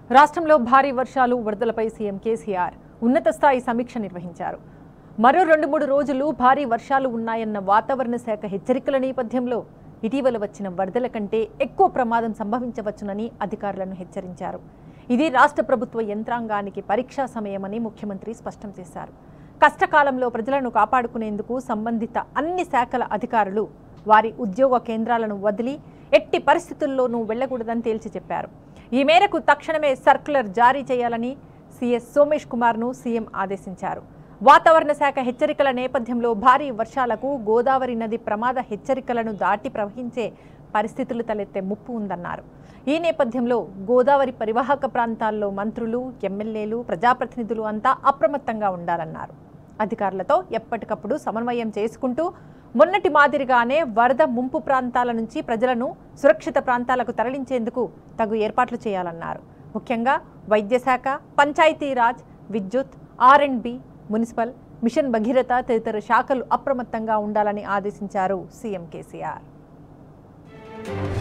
రాష్ట్రంలో భారీ వర్షాలు వరదలపై సీఎం కేసీఆర్ ఉన్నత స్థాయి సమీక్ష నిర్వహించారు మరో రెండు మూడు రోజులు భారీ వర్షాలు ఉన్నాయన్న వాతావరణ శాఖ హెచ్చరికల నేపథ్యంలో ఇటీవల వచ్చిన వరదల కంటే ఎక్కువ ప్రమాదం సంభవించవచ్చునని అధికారులను హెచ్చరించారు ఇది రాష్ట్ర ప్రభుత్వ యంత్రాంగానికి పరీక్షా సమయమని ముఖ్యమంత్రి స్పష్టం చేశారు కష్టకాలంలో ప్రజలను కాపాడుకునేందుకు సంబంధిత అన్ని శాఖల అధికారులు వారి ఉద్యోగ కేంద్రాలను వదిలి ఎట్టి పరిస్థితుల్లోనూ వెళ్లకూడదని తేల్చి చెప్పారు ఈ మేరకు తక్షణమే సర్క్యులర్ జారీ చేయాలని సీఎస్ సోమేష్ కుమార్ను సీఎం ఆదేశించారు వాతావరణ శాఖ హెచ్చరికల నేపథ్యంలో భారీ వర్షాలకు గోదావరి నది ప్రమాద హెచ్చరికలను దాటి ప్రవహించే పరిస్థితులు తలెత్తే ముప్పు ఉందన్నారు ఈ నేపథ్యంలో గోదావరి పరివాహక ప్రాంతాల్లో మంత్రులు ఎమ్మెల్యేలు ప్రజాప్రతినిధులు అంతా అప్రమత్తంగా ఉండాలన్నారు అధికారులతో ఎప్పటికప్పుడు సమన్వయం చేసుకుంటూ మొన్నటి మాదిరిగానే వరద ముంపు ప్రాంతాల నుంచి ప్రజలను సురక్షిత ప్రాంతాలకు తరలించేందుకు తగు ఏర్పాట్లు చేయాలన్నారు ముఖ్యంగా వైద్యశాఖ పంచాయతీరాజ్ విద్యుత్ R and B municipal mission Bhagiratha తదితర శాఖలు అప్రమత్తంగా ఉండాలని ఆదేశించారు సీఎం కేసీఆర్